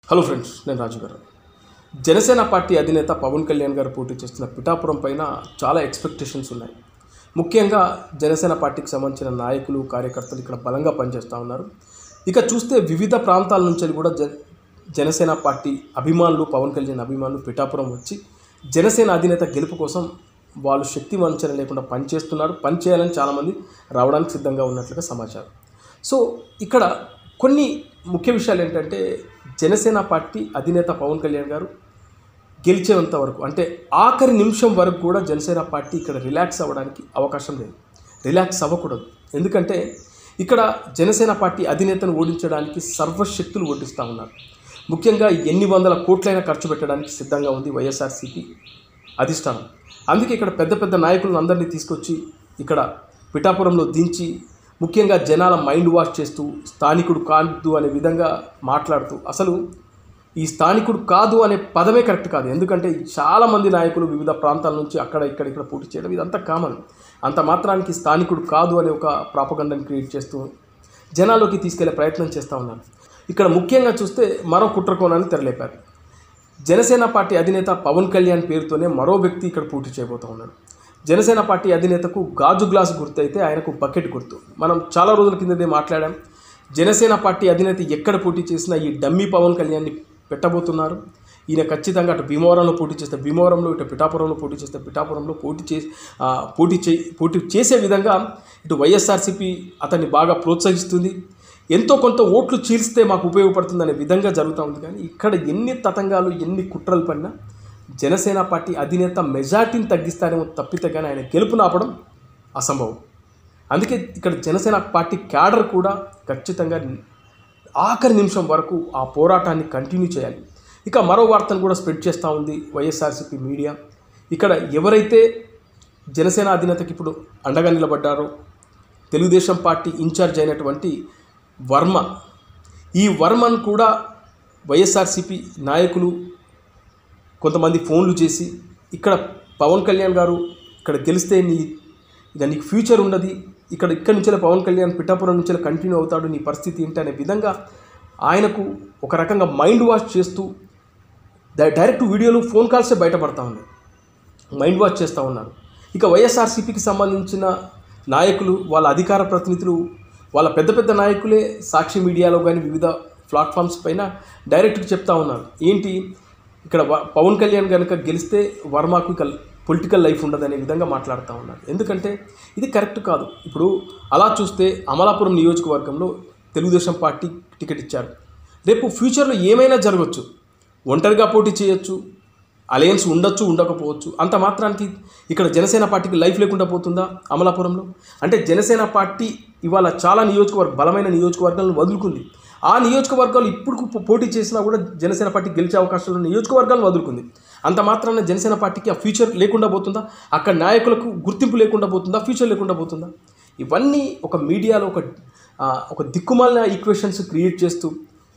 hello friends నేను రాజు గారు Janasena party అధినేత పవన్ కళ్యాణ్ గారు పోటీ చేస్తున్న పిఠాపురం పైన చాలా ఎక్స్పెక్టేషన్స్ ఉన్నాయి ముఖ్యంగా జనసేన పార్టీకి సంబంధించిన నాయకులు కార్యకర్తలు ఇక్కడ బలంగా పనిచేస్తూ ఉన్నారు ఇక చూస్తే వివిధ ప్రాంతాల నుంచి కూడా జ జనసేన పార్టీ అభిమానులు పవన్ కళ్యాణ్ అభిమానులు పిఠాపురం వచ్చి జనసేన అధినేత గెలుపు కోసం వాళ్ళు శక్తి వంచన లేకుండా పనిచేస్తున్నారు పనిచేయాలని చాలామంది రావడానికి సిద్ధంగా ఉన్నట్లుగా సమాచారం సో ఇక్కడ కొన్ని ముఖ్య విషయాలు ఏంటంటే జనసేన పార్టీ అధినేత పవన్ కళ్యాణ్ గారు గెలిచేంత వరకు అంటే ఆఖరి నిమిషం వరకు కూడా జనసేన పార్టీ ఇక్కడ రిలాక్స్ అవ్వడానికి అవకాశం లేదు రిలాక్స్ అవ్వకూడదు ఎందుకంటే ఇక్కడ జనసేన పార్టీ అధినేతను ఓడించడానికి సర్వశక్తులు ఓడిస్తూ ఉన్నారు ముఖ్యంగా ఎన్ని వందల కోట్లైనా ఖర్చు పెట్టడానికి సిద్ధంగా ఉంది వైఎస్ఆర్సీపీ అధిష్టానం అందుకే ఇక్కడ పెద్ద పెద్ద నాయకులను అందరినీ తీసుకొచ్చి ఇక్కడ పిఠాపురంలో దించి ముఖ్యంగా జనాల మైండ్ వాష్ చేస్తూ స్థానికుడు కాదు అనే విధంగా మాట్లాడుతూ అసలు ఈ స్థానికుడు కాదు అనే పదమే కరెక్ట్ కాదు ఎందుకంటే చాలామంది నాయకులు వివిధ ప్రాంతాల నుంచి అక్కడ ఇక్కడ ఇక్కడ పోటీ చేయడం ఇదంతా కామన్ అంత మాత్రానికి స్థానికుడు కాదు అనే ఒక ప్రాపగండని క్రియేట్ చేస్తూ జనాల్లోకి తీసుకెళ్లే ప్రయత్నం చేస్తూ ఉన్నారు ఇక్కడ ముఖ్యంగా చూస్తే మరో కుట్రకోణాన్ని తెరలేపారు జనసేన పార్టీ అధినేత పవన్ కళ్యాణ్ పేరుతోనే మరో వ్యక్తి ఇక్కడ పోటీ చేయబోతూ ఉన్నాడు జనసేన పార్టీ అధినేతకు గాజు గ్లాస్ గుర్తు అయితే ఆయనకు బకెట్ గుర్తు మనం చాలా రోజుల కిందనే మాట్లాడాం జనసేన పార్టీ అధినేత ఎక్కడ పోటీ చేసినా ఈ డమ్మీ పవన్ కళ్యాణ్ని పెట్టబోతున్నారు ఈయన ఖచ్చితంగా అటు భీమవరంలో పోటీ చేస్తే భీమవరంలో ఇటు పిఠాపురంలో పోటీ చేస్తే పిఠాపురంలో పోటీ చేసి ఆ, పోటీ చే పోటీ చేసే విధంగా ఇటు వైఎస్ఆర్సీపీ అతన్ని బాగా ప్రోత్సహిస్తుంది ఎంతో కొంత ఓట్లు చీల్స్తే మాకు ఉపయోగపడుతుంది అనే విధంగా జరుగుతూ ఉంది కానీ ఇక్కడ ఎన్ని తతంగాలు ఎన్ని కుట్రలు పడినా జనసేన పార్టీ అధినేత మెజార్టీని తగ్గిస్తారేమో తప్పితే కానీ ఆయన గెలుపు నాపడం అసంభవం అందుకే ఇక్కడ జనసేన పార్టీ క్యాడర్ కూడా ఖచ్చితంగా ఆఖరి నిమిషం వరకు ఆ పోరాటాన్ని కంటిన్యూ చేయాలి ఇక మరో వార్తను కూడా స్ప్రెడ్ చేస్తూ ఉంది వైఎస్ఆర్సీపీ మీడియా ఇక్కడ ఎవరైతే జనసేన అధినేతకి ఇప్పుడు అండగా నిలబడ్డారో తెలుగుదేశం పార్టీ ఇన్ఛార్జ్ అయినటువంటి వర్మ ఈ వర్మను కూడా వైఎస్ఆర్సీపీ నాయకులు కొంతమంది ఫోన్లు చేసి ఇక్కడ పవన్ కళ్యాణ్ గారు ఇక్కడ గెలిస్తే నీ ఇక నీకు ఫ్యూచర్ ఉన్నది ఇక్కడ ఇక్కడి నుంచే పవన్ కళ్యాణ్ పిఠాపురం నుంచే కంటిన్యూ అవుతాడు నీ పరిస్థితి ఏంటి అనే విధంగా ఆయనకు ఒక రకంగా మైండ్ వాష్ చేస్తూ డ- డైరెక్ట్ వీడియోలు ఫోన్ కాల్సే బయటపడతా ఉన్నాయి మైండ్ వాష్ చేస్తూ ఉన్నారు ఇక వైఎస్ఆర్సీపీకి సంబంధించిన నాయకులు వాళ్ళ అధికార ప్రతినిధులు వాళ్ళ పెద్ద పెద్ద నాయకులే సాక్షి మీడియాలో కానీ వివిధ ప్లాట్ఫామ్స్ పైన డైరెక్ట్గా చెప్తా ఉన్నారు ఏంటి ఇక్కడ వ- పవన్ కళ్యాణ్ కనుక గెలిస్తే వర్మకు ఇక పొలిటికల్ లైఫ్ ఉండదనే విధంగా మాట్లాడుతూ ఉన్నారు ఎందుకంటే ఇది కరెక్ట్ కాదు ఇప్పుడు అలా చూస్తే అమలాపురం నియోజకవర్గంలో తెలుగుదేశం పార్టీ టికెట్ ఇచ్చారు రేపు ఫ్యూచర్లో ఏమైనా జరగవచ్చు ఒంటరిగా పోటీ చేయొచ్చు అలయన్స్ ఉండొచ్చు ఉండకపోవచ్చు అంత మాత్రానికి ఇక్కడ జనసేన పార్టీకి లైఫ్ లేకుండా పోతుందా అమలాపురంలో అంటే జనసేన పార్టీ ఇవాళ చాలా నియోజకవర్గ బలమైన నియోజకవర్గాలను వదులుకుంది ఆ నియోజకవర్గాలు ఇప్పుడు పో- పోటీ చేసినా కూడా జనసేన పార్టీ గెలిచే అవకాశాలు ఉన్న నియోజకవర్గాలను వదులుకుంది అంత మాత్రాన జనసేన పార్టీకి ఆ ఫ్యూచర్ లేకుండా పోతుందా అక్కడ నాయకులకు గుర్తింపు లేకుండా పోతుందా ఫ్యూచర్ లేకుండా పోతుందా ఇవన్నీ ఒక మీడియాలో ఒక ఆ, ఒక దిక్కుమాలిన ఈక్వేషన్స్ క్రియేట్ చేస్తూ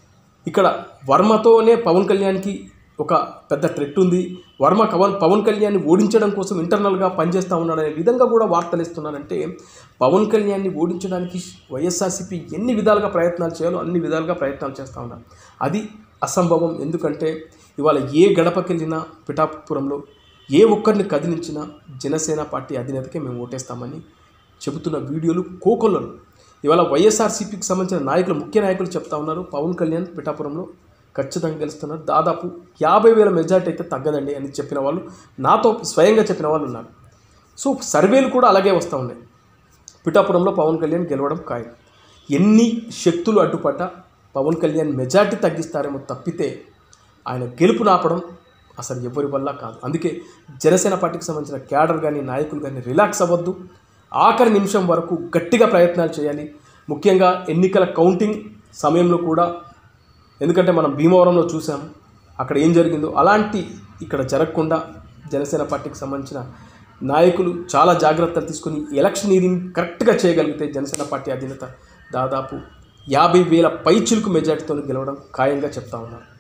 ఇక్కడ వర్మతోనే పవన్ కళ్యాణ్కి ఒక పెద్ద థ్రెట్ ఉంది వర్మ పవన్ పవన్ కళ్యాణ్ని ఓడించడం కోసం ఇంటర్నల్గా పనిచేస్తూ ఉన్నాడనే విధంగా కూడా వార్తలు ఇస్తున్నారంటే పవన్ కళ్యాణ్ని ఓడించడానికి వైఎస్ఆర్సీపీ ఎన్ని విధాలుగా ప్రయత్నాలు చేయాలో అన్ని విధాలుగా ప్రయత్నాలు చేస్తూ ఉన్నారు అది అసంభవం ఎందుకంటే ఇవాళ ఏ గడపకెళ్ళినా పిఠాపురంలో ఏ ఒక్కరిని కదిలించినా జనసేన పార్టీ అధినేతకే మేము ఓటేస్తామని చెబుతున్న వీడియోలు కోకొల్లలు ఇవాళ వైఎస్ఆర్సీపీకి సంబంధించిన నాయకులు ముఖ్య నాయకులు చెప్తా ఉన్నారు పవన్ కళ్యాణ్ పిఠాపురంలో ఖచ్చితంగా గెలుస్తున్నారు దాదాపు యాభై వేల మెజార్టీ అయితే తగ్గదండి అని చెప్పిన వాళ్ళు నాతో స్వయంగా చెప్పిన వాళ్ళు ఉన్నారు సో సర్వేలు కూడా అలాగే వస్తూ ఉన్నాయి పిఠాపురంలో పవన్ కళ్యాణ్ గెలవడం ఖాయం ఎన్ని శక్తులు అడ్డుపడ్డా పవన్ కళ్యాణ్ మెజార్టీ తగ్గిస్తారేమో తప్పితే ఆయన గెలుపు నాపడం అసలు ఎవరి వల్ల కాదు అందుకే జనసేన పార్టీకి సంబంధించిన క్యాడర్ కానీ నాయకులు కానీ రిలాక్స్ అవ్వద్దు ఆఖరి నిమిషం వరకు గట్టిగా ప్రయత్నాలు చేయాలి ముఖ్యంగా ఎన్నికల కౌంటింగ్ సమయంలో కూడా ఎందుకంటే మనం భీమవరంలో చూసాం అక్కడ ఏం జరిగిందో అలాంటి ఇక్కడ జరగకుండా జనసేన పార్టీకి సంబంధించిన నాయకులు చాలా జాగ్రత్తలు తీసుకుని ఎలక్షనీరింగ్ కరెక్ట్గా చేయగలిగితే జనసేన పార్టీ అధినేత దాదాపు యాభై వేల పైచిలుకు మెజార్టీతో గెలవడం ఖాయంగా చెప్తా ఉన్నారు